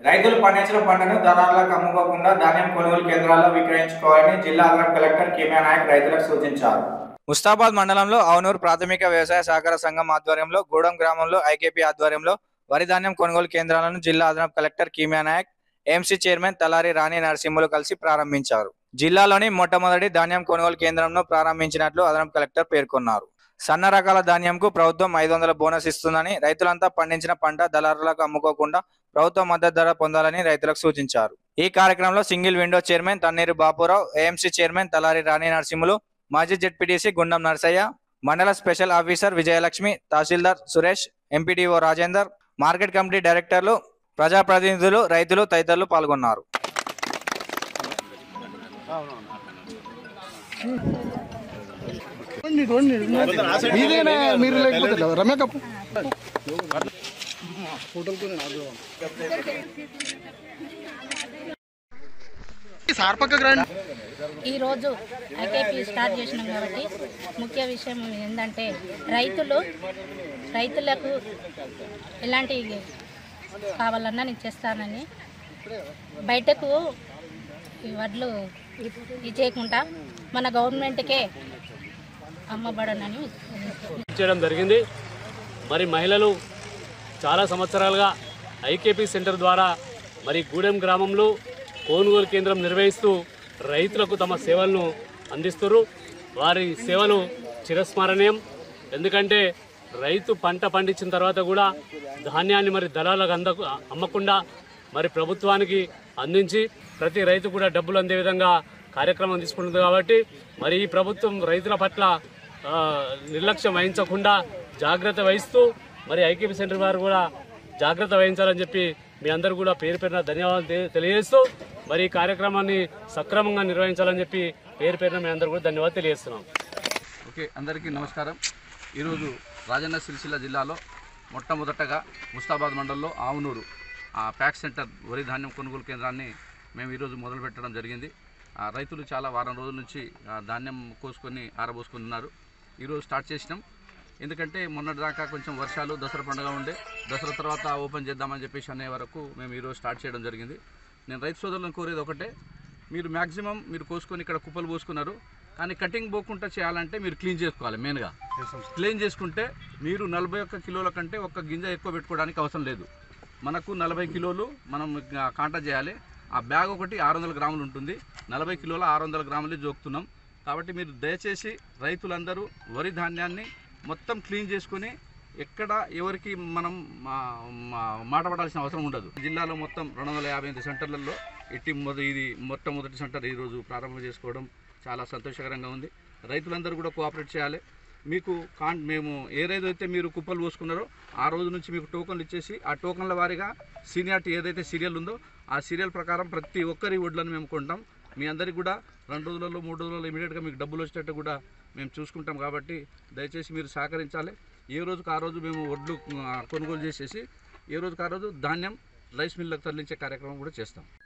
రైతులు పండించిన పంటను దళారులకు అమ్ముకోకుండా ధాన్యం కొనుగోలు కేంద్రాల్లో విక్రయించుకోవాలని జిల్లా అదనపు కలెక్టర్ కిమియా నాయక్ రైతులకు సూచించారు ముస్తాబాద్ మండలంలో అవునూరు ప్రాథమిక వ్యవసాయ సహకార సంఘం ఆధ్వర్యంలో గూడెం గ్రామంలో ఐకేపీ ఆధ్వర్యంలో వరి ధాన్యం కొనుగోలు కేంద్రాలను జిల్లా అదనపు collector Kimiya Naik AMC chairman Talari Rani Narasimhulu కలిసి ప్రారంభించారు జిల్లాలోని మొట్టమొదటి ధాన్యం కొనుగోలు కేంద్రంను ప్రారంభించినట్లు అదనపు కలెక్టర్ పేర్కొన్నారు సన్న రకాల ధాన్యంకు ప్రభుత్వం ఐదు వందల బోనస్ ఇస్తుందని రైతులంతా పండించిన పంట దళారులకు అమ్ముకోకుండా ప్రభుత్వ మద్దతు ధర పొందాలని రైతులకు సూచించారు ఈ కార్యక్రమంలో single window chairman Thanneeru Bapurao AMC chairman Talari Rani Narasimhulu మాజీ ZPTC Gundam Narasaiah mandal special officer Vijayalakshmi tahsildar Suresh MPDO Rajender market committee డైరెక్టర్లు ప్రజాప్రతినిధులు రైతులు తదితరులు పాల్గొన్నారు మీదేనా మీరు లేకపోతే లేదు. రమ్య కప్పు సార్ పక్కకు రండి ఈరోజు ఐకేపీ స్టార్ట్ చేసినాం కాబట్టి ముఖ్య విషయం ఏంటంటే రైతులు రైతులకు ఎలాంటి కావాలన్నా నేను చేస్తానని బయటకు ఈ వడ్లు ఇచ్చేయకుండా మన గవర్నమెంట్కే అమ్మబడనని చేయడం జరిగింది మరి మహిళలు చాలా సంవత్సరాలుగా ఐకేపీ సెంటర్ ద్వారా మరి గూడెం గ్రామంలో కొనుగోలు కేంద్రం నిర్వహిస్తూ రైతులకు తమ సేవలను అందిస్తున్నారు వారి సేవలు చిరస్మరణీయం ఎందుకంటే రైతు పంట పండించిన తర్వాత కూడా ధాన్యాన్ని మరి దళాలకు అందకు అమ్మకుండా మరి ప్రభుత్వానికి అందించి ప్రతి రైతు కూడా డబ్బులు అందే విధంగా కార్యక్రమం తీసుకుంటుంది కాబట్టి మరి ఈ ప్రభుత్వం రైతుల పట్ల ఆ, నిర్లక్ష్యం వహించకుండా జాగ్రత్త వహిస్తూ మరి ఐకేపీ సెంటర్ వారు కూడా జాగ్రత్త వహించాలని చెప్పి మీ అందరూ కూడా పేరు పేరున ధన్యవాదాలు తె- తెలియజేస్తూ మరి ఈ కార్యక్రమాన్ని సక్రమంగా నిర్వహించాలని చెప్పి పేరు పేరున మీ అందరూ కూడా ధన్యవాదాలు తెలియజేస్తున్నాం ఓకే అందరికీ నమస్కారం ఈరోజు రాజన్న సిరిసిల్ల జిల్లాలో మొట్టమొదటగా ముస్తాబాద్ మండలంలో ఆవునూరు ఆ ప్యాక్ సెంటర్ వరి ధాన్యం కొనుగోలు కేంద్రాన్ని మేము ఈరోజు మొదలు పెట్టడం జరిగింది ఆ రైతులు చాలా వారం రోజుల నుంచి ఆ, ధాన్యం కోసుకొని ఆరబోసుకొని ఉన్నారు ఈరోజు స్టార్ట్ చేసినాం ఎందుకంటే మొన్నటి దాకా కొంచెం వర్షాలు దసరా పండుగ ఉండే దసరా తర్వాత ఓపెన్ చేద్దామని చెప్పేసి అనే వరకు మేము ఈరోజు స్టార్ట్ చేయడం జరిగింది నేను రైతు సోదరులను కోరేది ఒకటే మీరు మ్యాక్సిమం మీరు కోసుకొని ఇక్కడ కుప్పలు పోసుకున్నారు కానీ కటింగ్ పోకుండా చేయాలంటే మీరు క్లీన్ చేసుకోవాలి మెయిన్గా క్లీన్ చేసుకుంటే మీరు నలభై ఒక్క కిలోల కంటే ఒక్క గింజ ఎక్కువ పెట్టుకోవడానికి అవసరం లేదు మనకు నలభై కిలోలు మనం కాంటా చేయాలి ఆ బ్యాగ్ ఒకటి ఆరు వందల గ్రాములు ఉంటుంది నలభై కిలోల ఆరు వందల గ్రాములే జోకుతున్నాం కాబట్టి మీరు దయచేసి రైతులందరూ వరి ధాన్యాన్ని మొత్తం క్లీన్ చేసుకొని ఎక్కడ ఎవరికి మనం మా- మా- మాట పడాల్సిన అవసరం ఉండదు జిల్లాలో మొత్తం రెండు వందల యాభై ఎనిమిది సెంటర్లలో ఇట్టి మొద ఇది మొట్టమొదటి సెంటర్ ఈరోజు ప్రారంభం చేసుకోవడం చాలా సంతోషకరంగా ఉంది రైతులందరూ కూడా కోఆపరేట్ చేయాలి మీకు కాన్ మేము ఏ రోజైతే మీరు కుప్పలు పోసుకున్నారో ఆ రోజు నుంచి మీకు టోకన్లు ఇచ్చేసి ఆ టోకన్ల వారీగా సీనియారిటీ ఏదైతే సీరియల్ ఉందో ఆ సీరియల్ ప్రకారం ప్రతి ఒక్కరి వడ్లను మేము కొంటాం మీ అందరికి కూడా రెండు రోజులలో మూడు రోజులలో ఇమీడియట్గా మీకు డబ్బులు వచ్చేటట్టు కూడా మేము చూసుకుంటాం కాబట్టి దయచేసి మీరు సహకరించాలి ఏ రోజుకు ఆ రోజు మేము వడ్లు ఆ, కొనుగోలు చేసేసి ఏ రోజుకు ఆ రోజు ధాన్యం రైస్ మిల్లకు తరలించే కార్యక్రమం కూడా చేస్తాం